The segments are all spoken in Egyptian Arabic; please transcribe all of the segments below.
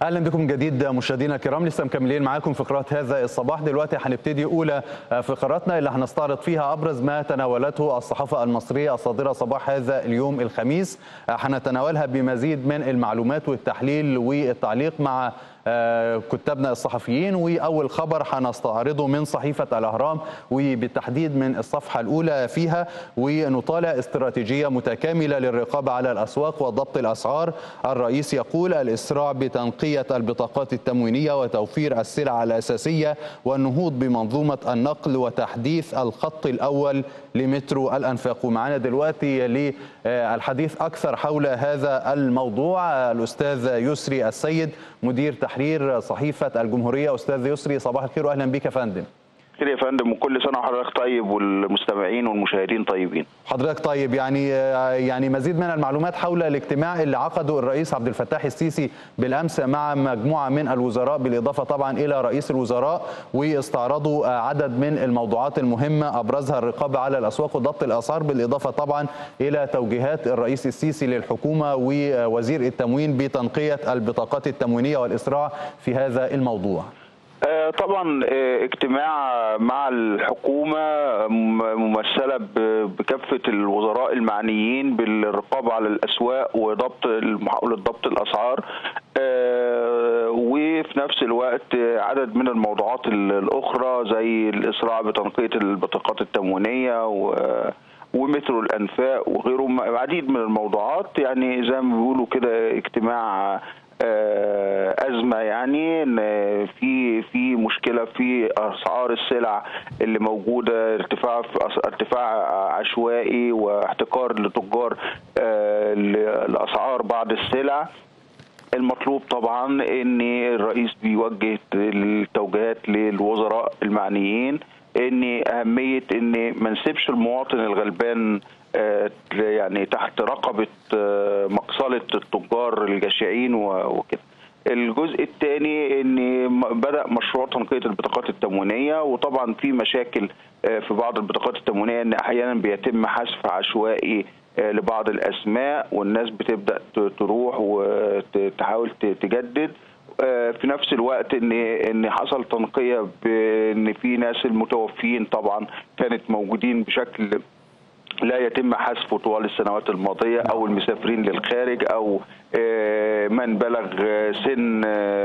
اهلا بكم من جديد مشاهدينا الكرام لسه مكملين معاكم فقرات هذا الصباح دلوقتي هنبتدي اولى فقراتنا اللي هنستعرض فيها ابرز ما تناولته الصحافه المصريه الصادره صباح هذا اليوم الخميس هنتناولها بمزيد من المعلومات والتحليل والتعليق مع كتابنا الصحفيين واول خبر هنستعرضه من صحيفه الاهرام وبالتحديد من الصفحه الاولى فيها ونطالع استراتيجيه متكامله للرقابه على الاسواق وضبط الاسعار الرئيس يقول الاسراع بتنقيه البطاقات التموينيه وتوفير السلع الاساسيه والنهوض بمنظومه النقل وتحديث الخط الاول لمترو الانفاق ومعنا دلوقتي للحديث اكثر حول هذا الموضوع الاستاذ يسري السيد مدير تحرير صحيفه الجمهوريه استاذ يسري صباح الخير واهلا بك يا فندم خير يا فندم وكل سنه وحضرتك طيب والمستمعين والمشاهدين طيبين. حضرتك طيب يعني يعني مزيد من المعلومات حول الاجتماع اللي عقده الرئيس عبد الفتاح السيسي بالامس مع مجموعه من الوزراء بالاضافه طبعا الى رئيس الوزراء واستعرضوا عدد من الموضوعات المهمه ابرزها الرقابه على الاسواق وضبط الاسعار بالاضافه طبعا الى توجيهات الرئيس السيسي للحكومه ووزير التموين بتنقيه البطاقات التموينيه والاسراع في هذا الموضوع. طبعا اجتماع مع الحكومه ممثله بكافه الوزراء المعنيين بالرقابه على الاسواق وضبط محاوله ضبط الاسعار وفي نفس الوقت عدد من الموضوعات الاخرى زي الاسراع بتنقيه البطاقات التموينيه و ومترو الانفاق وغيره عديد من الموضوعات يعني زي ما بيقولوا كده اجتماع ازمه يعني ان في في مشكله في اسعار السلع اللي موجوده ارتفاع ارتفاع عشوائي واحتكار لتجار لاسعار بعض السلع المطلوب طبعا ان الرئيس بيوجه التوجيهات للوزراء المعنيين ان اهميه ان ما نسيبش المواطن الغلبان يعني تحت رقبه مقصله التجار الجشعين وكده. الجزء الثاني ان بدا مشروع تنقيه البطاقات التموينيه وطبعا في مشاكل في بعض البطاقات التموينيه ان احيانا بيتم حذف عشوائي لبعض الاسماء والناس بتبدا تروح وتحاول تجدد في نفس الوقت ان ان حصل تنقيه بان في ناس المتوفين طبعا كانت موجودين بشكل لا يتم حذفه طوال السنوات الماضيه او المسافرين للخارج او من بلغ سن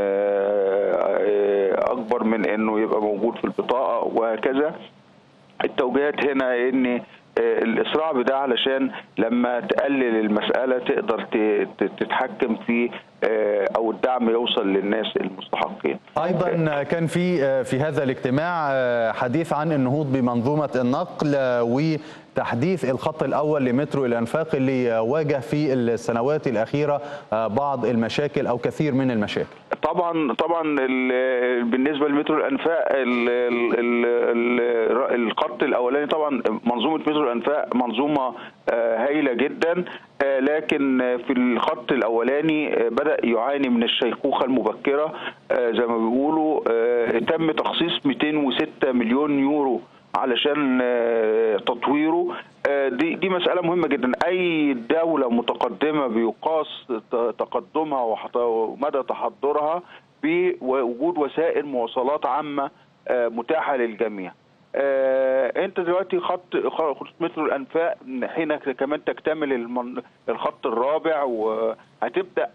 اكبر من انه يبقى موجود في البطاقه وهكذا التوجيهات هنا ان الاسراع بده علشان لما تقلل المساله تقدر تتحكم في او الدعم يوصل للناس المستحقين. ايضا كان في في هذا الاجتماع حديث عن النهوض بمنظومه النقل و تحديث الخط الاول لمترو الانفاق اللي واجه في السنوات الاخيره بعض المشاكل او كثير من المشاكل. طبعا طبعا بالنسبه لمترو الانفاق الخط الاولاني طبعا منظومه مترو الانفاق منظومه هايله جدا لكن في الخط الاولاني بدا يعاني من الشيخوخه المبكره زي ما بيقولوا تم تخصيص 206 مليون يورو علشان تطويره دي دي مساله مهمه جدا اي دوله متقدمه بيقاس تقدمها ومدى تحضرها بوجود وسائل مواصلات عامه متاحه للجميع انت دلوقتي خط خط مترو الانفاق حين كمان تكتمل الخط الرابع وهتبدا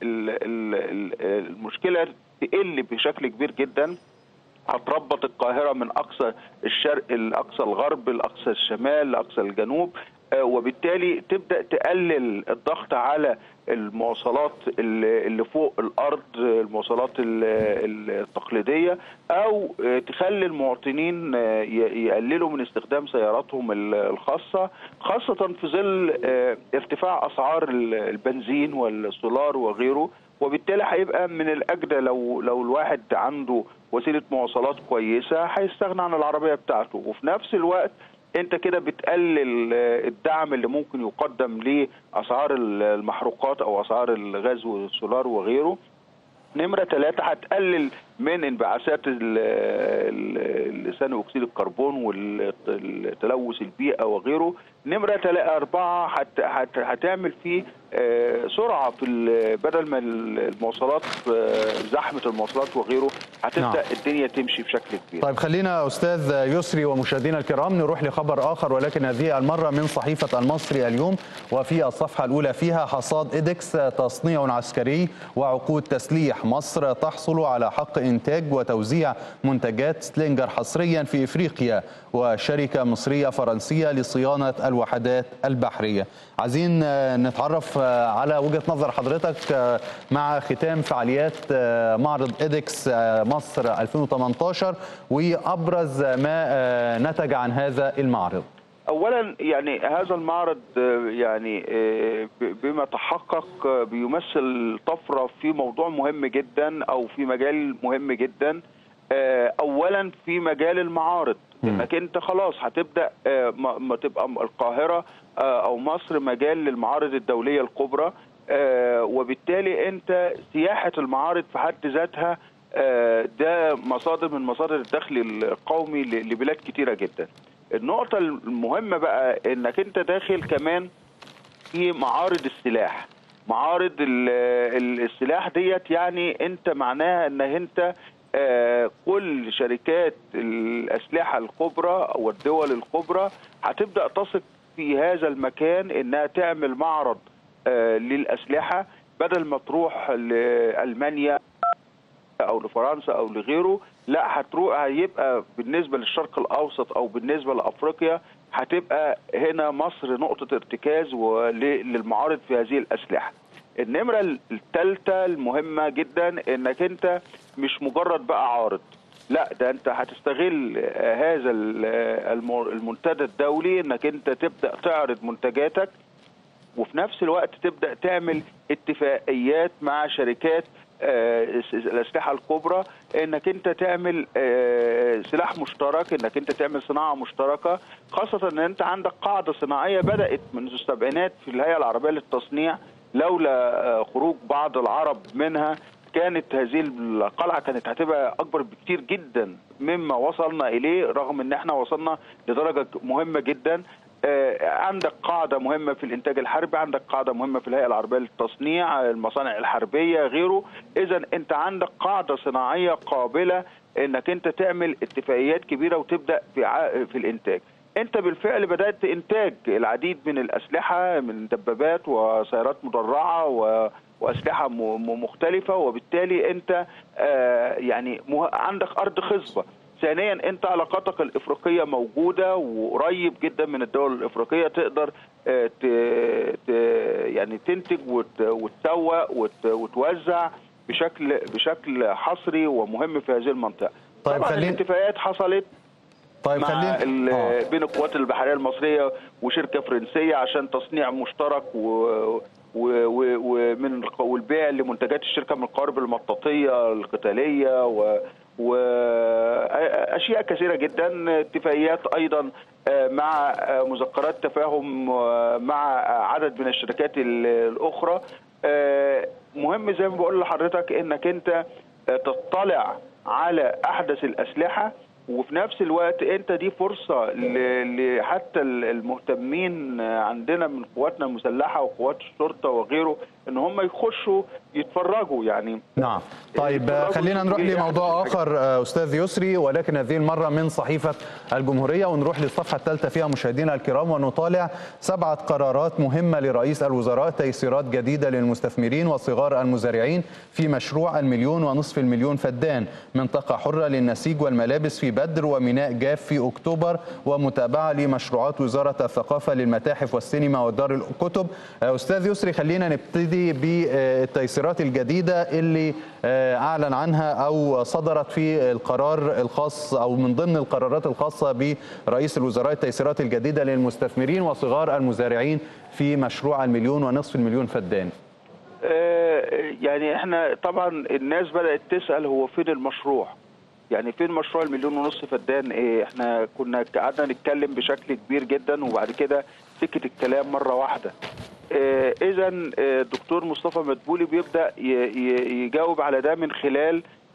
المشكله تقل بشكل كبير جدا هتربط القاهره من اقصى الشرق لاقصى الغرب لاقصى الشمال لاقصى الجنوب وبالتالي تبدا تقلل الضغط على المواصلات اللي فوق الارض المواصلات التقليديه او تخلي المواطنين يقللوا من استخدام سياراتهم الخاصه خاصه في ظل ارتفاع اسعار البنزين والسولار وغيره وبالتالي هيبقى من الاجدى لو لو الواحد عنده وسيله مواصلات كويسه هيستغنى عن العربيه بتاعته وفي نفس الوقت انت كده بتقلل الدعم اللي ممكن يقدم لاسعار المحروقات او اسعار الغاز والسولار وغيره نمره ثلاثة هتقلل من انبعاثات ثاني اكسيد الكربون والتلوث البيئه وغيره نمره اربعه هتعمل فيه سرعه في بدل ما المواصلات زحمه المواصلات وغيره هتبدا نعم. الدنيا تمشي بشكل كبير. طيب خلينا استاذ يسري ومشاهدينا الكرام نروح لخبر اخر ولكن هذه المره من صحيفه المصري اليوم وفي الصفحه الاولى فيها حصاد ايدكس تصنيع عسكري وعقود تسليح مصر تحصل على حق انتاج وتوزيع منتجات سلينجر حصريا في افريقيا وشركه مصريه فرنسيه لصيانه الوحدات البحريه. عايزين نتعرف على وجهه نظر حضرتك مع ختام فعاليات معرض ايدكس مصر 2018 وابرز ما نتج عن هذا المعرض. اولا يعني هذا المعرض يعني بما تحقق بيمثل طفره في موضوع مهم جدا او في مجال مهم جدا اولا في مجال المعارض انك انت خلاص هتبدا ما تبقى القاهره او مصر مجال للمعارض الدوليه الكبرى وبالتالي انت سياحه المعارض في حد ذاتها ده مصادر من مصادر الدخل القومي لبلاد كتيره جدا. النقطه المهمه بقى انك انت داخل كمان في معارض السلاح. معارض السلاح ديت يعني انت معناها ان انت كل شركات الاسلحه الكبرى او الدول الكبرى هتبدا تثق في هذا المكان انها تعمل معرض للاسلحه بدل ما تروح لالمانيا او لفرنسا او لغيره لا هتروح هيبقى بالنسبه للشرق الاوسط او بالنسبه لافريقيا هتبقى هنا مصر نقطه ارتكاز للمعارض في هذه الاسلحه. النمره الثالثه المهمه جدا انك انت مش مجرد بقى عارض لا ده انت هتستغل هذا المنتدى الدولي انك انت تبدا تعرض منتجاتك وفي نفس الوقت تبدا تعمل اتفاقيات مع شركات الاسلحه الكبرى انك انت تعمل سلاح مشترك انك انت تعمل صناعه مشتركه خاصه ان انت عندك قاعده صناعيه بدات منذ السبعينات في الهيئه العربيه للتصنيع لولا خروج بعض العرب منها كانت هذه القلعه كانت هتبقى اكبر بكتير جدا مما وصلنا اليه رغم ان احنا وصلنا لدرجه مهمه جدا عندك قاعدة مهمة في الإنتاج الحربي عندك قاعدة مهمة في الهيئة العربية للتصنيع المصانع الحربية غيره إذا أنت عندك قاعدة صناعية قابلة أنك أنت تعمل اتفاقيات كبيرة وتبدأ في, في الإنتاج أنت بالفعل بدأت إنتاج العديد من الأسلحة من دبابات وسيارات مدرعة و واسلحه مختلفه وبالتالي انت يعني عندك ارض خصبه ثانيا انت علاقاتك الافريقيه موجوده وقريب جدا من الدول الافريقيه تقدر ت... ت... يعني تنتج وت... وتسوق وت... وتوزع بشكل بشكل حصري ومهم في هذه المنطقه طيب طبعا خلينا الاتفاقيات حصلت طيب مع خلينا ال... آه. بين القوات البحريه المصريه وشركه فرنسيه عشان تصنيع مشترك و... ومن والبيع لمنتجات الشركه من القوارب المطاطيه القتاليه و واشياء كثيره جدا اتفاقيات ايضا مع مذكرات تفاهم مع عدد من الشركات الاخرى مهم زي ما بقول لحضرتك انك انت تطلع على احدث الاسلحه وفي نفس الوقت انت دي فرصه حتى المهتمين عندنا من قواتنا المسلحه وقوات الشرطه وغيره ان هم يخشوا يتفرجوا يعني نعم طيب خلينا نروح لموضوع اخر استاذ يسري ولكن هذه المره من صحيفه الجمهوريه ونروح للصفحه الثالثه فيها مشاهدينا الكرام ونطالع سبعه قرارات مهمه لرئيس الوزراء تيسيرات جديده للمستثمرين وصغار المزارعين في مشروع المليون ونصف المليون فدان منطقه حره للنسيج والملابس في بدر وميناء جاف في اكتوبر ومتابعه لمشروعات وزاره الثقافه للمتاحف والسينما ودار الكتب استاذ يسري خلينا نبتدي بالتيسيرات الجديده اللي اعلن عنها او صدرت في القرار الخاص او من ضمن القرارات الخاصه برئيس الوزراء التيسيرات الجديده للمستثمرين وصغار المزارعين في مشروع المليون ونصف المليون فدان. يعني احنا طبعا الناس بدات تسال هو فين المشروع؟ يعني فين مشروع المليون ونص فدان ايه احنا كنا قعدنا نتكلم بشكل كبير جدا وبعد كده سكت الكلام مره واحده اه اذا الدكتور مصطفى مدبولي بيبدا يجاوب على ده من خلال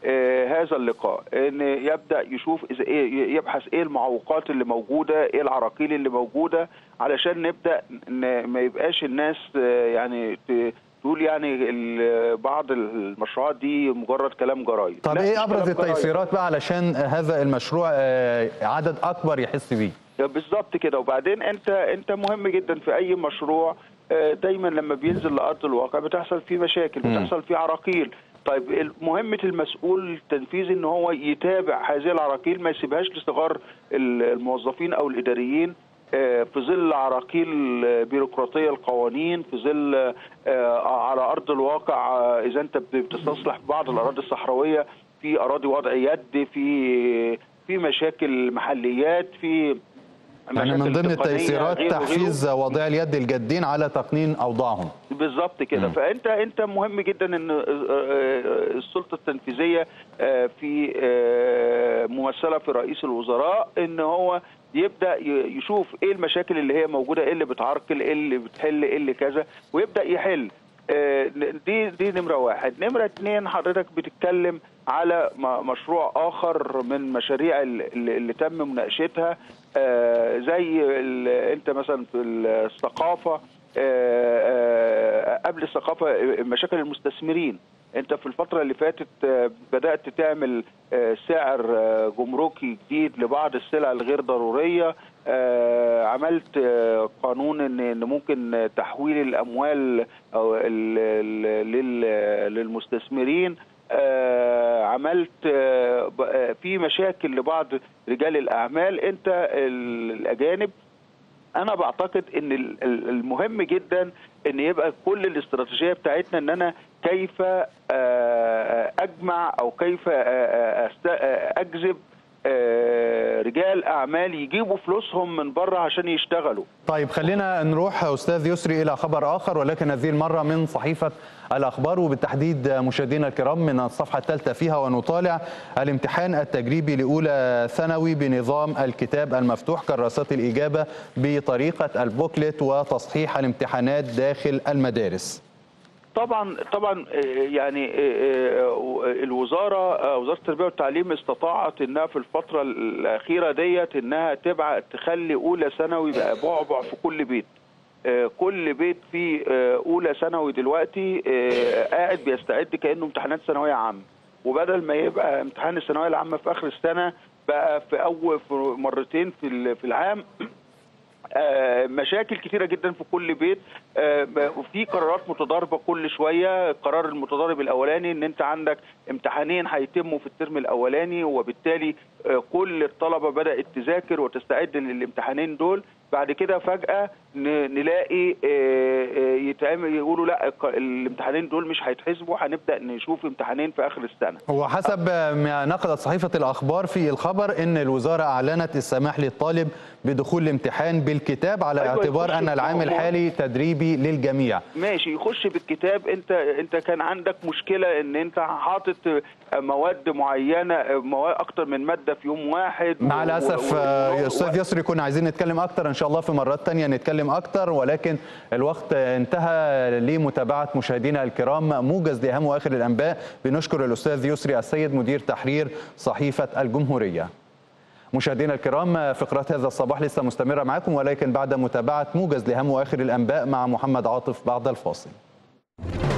آه، هذا اللقاء ان يبدا يشوف اذا ايه يبحث ايه المعوقات اللي موجوده ايه العراقيل اللي موجوده علشان نبدا ن- ما يبقاش الناس آه، يعني ت- تقول يعني ال- بعض المشروعات دي مجرد كلام جرايد طب لا، ايه مش ابرز كلام جرايد. التيسيرات بقى علشان هذا المشروع آه، عدد اكبر يحس بيه بالظبط كده وبعدين انت انت مهم جدا في اي مشروع آه، دايما لما بينزل لارض الواقع بتحصل فيه مشاكل مم. بتحصل فيه عراقيل طيب مهمة المسؤول التنفيذي ان هو يتابع هذه العراقيل ما يسيبهاش لصغار ال- الموظفين او الاداريين آه، في ظل عراقيل آه، بيروقراطيه القوانين في ظل آه، على ارض الواقع آه، اذا انت بت- بتستصلح بعض الاراضي الصحراويه في اراضي وضع يد في في مشاكل محليات في يعني من مشاكل ضمن تقنية، التيسيرات غيره- تحفيز غيره. واضعي اليد الجادين على تقنين اوضاعهم بالظبط كده مم. فانت انت مهم جدا ان آه، آه، السلطه التنفيذيه آه، في آه، ممثله في رئيس الوزراء ان هو يبدا ي- يشوف ايه المشاكل اللي هي موجوده ايه اللي بتعرقل ايه اللي بتحل ايه اللي كذا ويبدا يحل آه، دي دي نمره واحد نمره اتنين حضرتك بتتكلم على م- مشروع اخر من مشاريع ال- اللي اللي تم مناقشتها آه، زي ال- انت مثلا في الثقافه آه، آه، قبل الثقافه مشاكل المستثمرين انت في الفتره اللي فاتت آه، بدات تعمل آه، سعر آه، جمركي جديد لبعض السلع الغير ضروريه آه، عملت آه، قانون ان إن ممكن تحويل الاموال او ال- ال- لل- للمستثمرين آه، عملت آه، ب- آه، في مشاكل لبعض رجال الاعمال انت ال- الاجانب انا بعتقد ان ال- ال- المهم جدا ان يبقى كل الاستراتيجيه بتاعتنا ان انا كيف آه، اجمع او كيف آه، آه، أست- آه، اجذب آه، رجال اعمال يجيبوا فلوسهم من بره عشان يشتغلوا طيب خلينا نروح استاذ يسري الى خبر اخر ولكن هذه المره من صحيفه الاخبار وبالتحديد مشاهدينا الكرام من الصفحه الثالثه فيها ونطالع الامتحان التجريبي لاولى ثانوي بنظام الكتاب المفتوح كراسات الاجابه بطريقه البوكلت وتصحيح الامتحانات داخل المدارس. طبعا طبعا آه، يعني آه، آه، الوزاره آه، وزاره التربيه والتعليم استطاعت انها في الفتره الاخيره ديت انها تبعت تخلي اولى ثانوي بقى بعبع في كل بيت آه، كل بيت فيه آه، اولى ثانوي دلوقتي آه، قاعد بيستعد كانه امتحانات ثانويه عامه وبدل ما يبقى امتحان الثانويه العامه في اخر السنه بقى في اول في مرتين في ال- في العام آه، مشاكل كتيره جدا في كل بيت آه، وفي قرارات متضاربه كل شويه القرار المتضارب الاولاني ان انت عندك امتحانين هيتموا في الترم الاولاني وبالتالي آه، كل الطلبه بدات تذاكر وتستعد للامتحانين دول بعد كده فجاه ن- نلاقي آه، آه، يتعمل يقولوا لا الق- الامتحانين دول مش هيتحسبوا هنبدا نشوف امتحانين في اخر السنه وحسب ما نقلت صحيفة الأخبار في الخبر أن الوزارة أعلنت السماح للطالب بدخول الامتحان بالكتاب على أيوة، اعتبار يخش أن العام في- الحالي تدريبي للجميع ماشي يخش بالكتاب انت انت كان عندك مشكله ان انت حاطط مواد معينه مواد اكتر من ماده في يوم واحد مع و- الأسف و- آه، و- يا أستاذ يسري كنا عايزين نتكلم أكتر إن شاء الله في مرات تانية نتكلم أكتر ولكن الوقت انتهى لمتابعة مشاهدينا الكرام موجز لأهم وآخر الأنباء بنشكر الأستاذ يسري السيد مدير تحرير صحيفة الجمهورية مشاهدينا الكرام فقرات هذا الصباح لسه مستمرة معكم ولكن بعد متابعة موجز لأهم وآخر الأنباء مع محمد عاطف بعد الفاصل